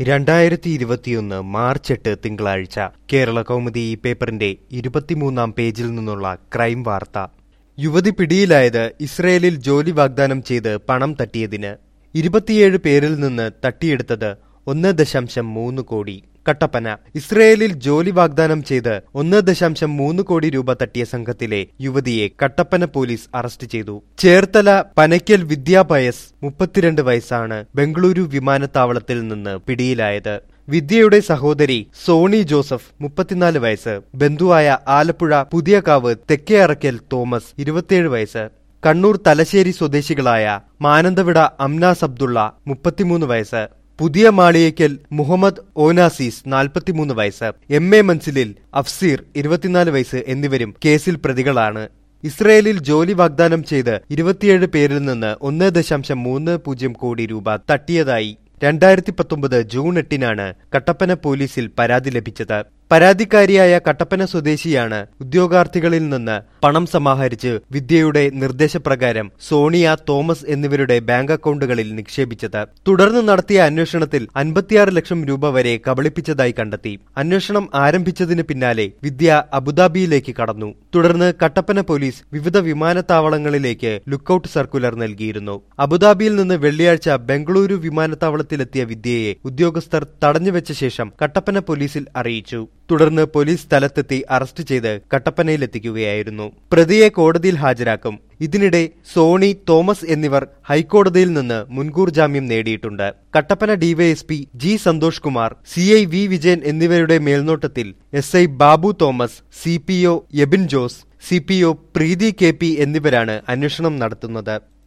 രണ്ടായിരത്തി ഇരുപത്തിയൊന്ന് മാർച്ച് എട്ട് തിങ്കളാഴ്ച കേരള കൗമുദി ഈ പേപ്പറിന്റെ ഇരുപത്തിമൂന്നാം പേജിൽ നിന്നുള്ള ക്രൈം വാർത്ത യുവതി പിടിയിലായത് ഇസ്രയേലിൽ ജോലി വാഗ്ദാനം ചെയ്ത് പണം തട്ടിയതിന് ഇരുപത്തിയേഴ് പേരിൽ നിന്ന് തട്ടിയെടുത്തത് ഒന്ന് ദശാംശം മൂന്ന് കോടി കട്ടപ്പന ഇസ്രയേലിൽ ജോലി വാഗ്ദാനം ചെയ്ത് ഒന്ന് ദശാംശം മൂന്ന് കോടി രൂപ തട്ടിയ സംഘത്തിലെ യുവതിയെ കട്ടപ്പന പോലീസ് അറസ്റ്റ് ചെയ്തു ചേർത്തല പനയ്ക്കൽ വിദ്യാപയസ് മുപ്പത്തിരണ്ട് വയസ്സാണ് ബംഗളൂരു വിമാനത്താവളത്തിൽ നിന്ന് പിടിയിലായത് വിദ്യയുടെ സഹോദരി സോണി ജോസഫ് മുപ്പത്തിനാല് വയസ്സ് ബന്ധുവായ ആലപ്പുഴ പുതിയകാവ് തെക്കേ അറക്കൽ തോമസ് ഇരുപത്തിയേഴ് വയസ്സ് കണ്ണൂർ തലശ്ശേരി സ്വദേശികളായ മാനന്തവിട അംനാസ് അബ്ദുള്ള മുപ്പത്തിമൂന്ന് വയസ്സ് പുതിയ മാളിയേക്കൽ മുഹമ്മദ് ഓനാസീസ് നാൽപ്പത്തിമൂന്ന് വയസ്സ് എം എ മൻസിലിൽ അഫ്സീർ ഇരുപത്തിനാല് വയസ്സ് എന്നിവരും കേസിൽ പ്രതികളാണ് ഇസ്രയേലിൽ ജോലി വാഗ്ദാനം ചെയ്ത് ഇരുപത്തിയേഴ് പേരിൽ നിന്ന് ഒന്ന് ദശാംശം മൂന്ന് പൂജ്യം കോടി രൂപ തട്ടിയതായി രണ്ടായിരത്തി പത്തൊമ്പത് ജൂൺ എട്ടിനാണ് കട്ടപ്പന പോലീസിൽ പരാതി ലഭിച്ചത് പരാതിക്കാരിയായ കട്ടപ്പന സ്വദേശിയാണ് ഉദ്യോഗാർത്ഥികളിൽ നിന്ന് പണം സമാഹരിച്ച് വിദ്യയുടെ നിർദ്ദേശപ്രകാരം സോണിയ തോമസ് എന്നിവരുടെ ബാങ്ക് അക്കൗണ്ടുകളിൽ നിക്ഷേപിച്ചത് തുടർന്ന് നടത്തിയ അന്വേഷണത്തിൽ അൻപത്തിയാറ് ലക്ഷം രൂപ വരെ കബളിപ്പിച്ചതായി കണ്ടെത്തി അന്വേഷണം ആരംഭിച്ചതിന് പിന്നാലെ വിദ്യ അബുദാബിയിലേക്ക് കടന്നു തുടർന്ന് കട്ടപ്പന പോലീസ് വിവിധ വിമാനത്താവളങ്ങളിലേക്ക് ലുക്കൌട്ട് സർക്കുലർ നൽകിയിരുന്നു അബുദാബിയിൽ നിന്ന് വെള്ളിയാഴ്ച ബംഗളൂരു വിമാനത്താവളത്തിലെത്തിയ വിദ്യയെ ഉദ്യോഗസ്ഥർ തടഞ്ഞുവെച്ച ശേഷം കട്ടപ്പന പോലീസിൽ അറിയിച്ചു തുടർന്ന് പോലീസ് സ്ഥലത്തെത്തി അറസ്റ്റ് ചെയ്ത് കട്ടപ്പനയിലെത്തിക്കുകയായിരുന്നു പ്രതിയെ കോടതിയിൽ ഹാജരാക്കും ഇതിനിടെ സോണി തോമസ് എന്നിവർ ഹൈക്കോടതിയിൽ നിന്ന് മുൻകൂർ ജാമ്യം നേടിയിട്ടുണ്ട് Kattappana DYSP G Santhosh Kumar C I V Vijayan എന്നിവരുടെ മേൽനോട്ടത്തിൽ S I Babu Thomas C P O Yabin Jose C P O Preethi K P എന്നിവരാണ് അന്വേഷണം നടത്തുന്നത്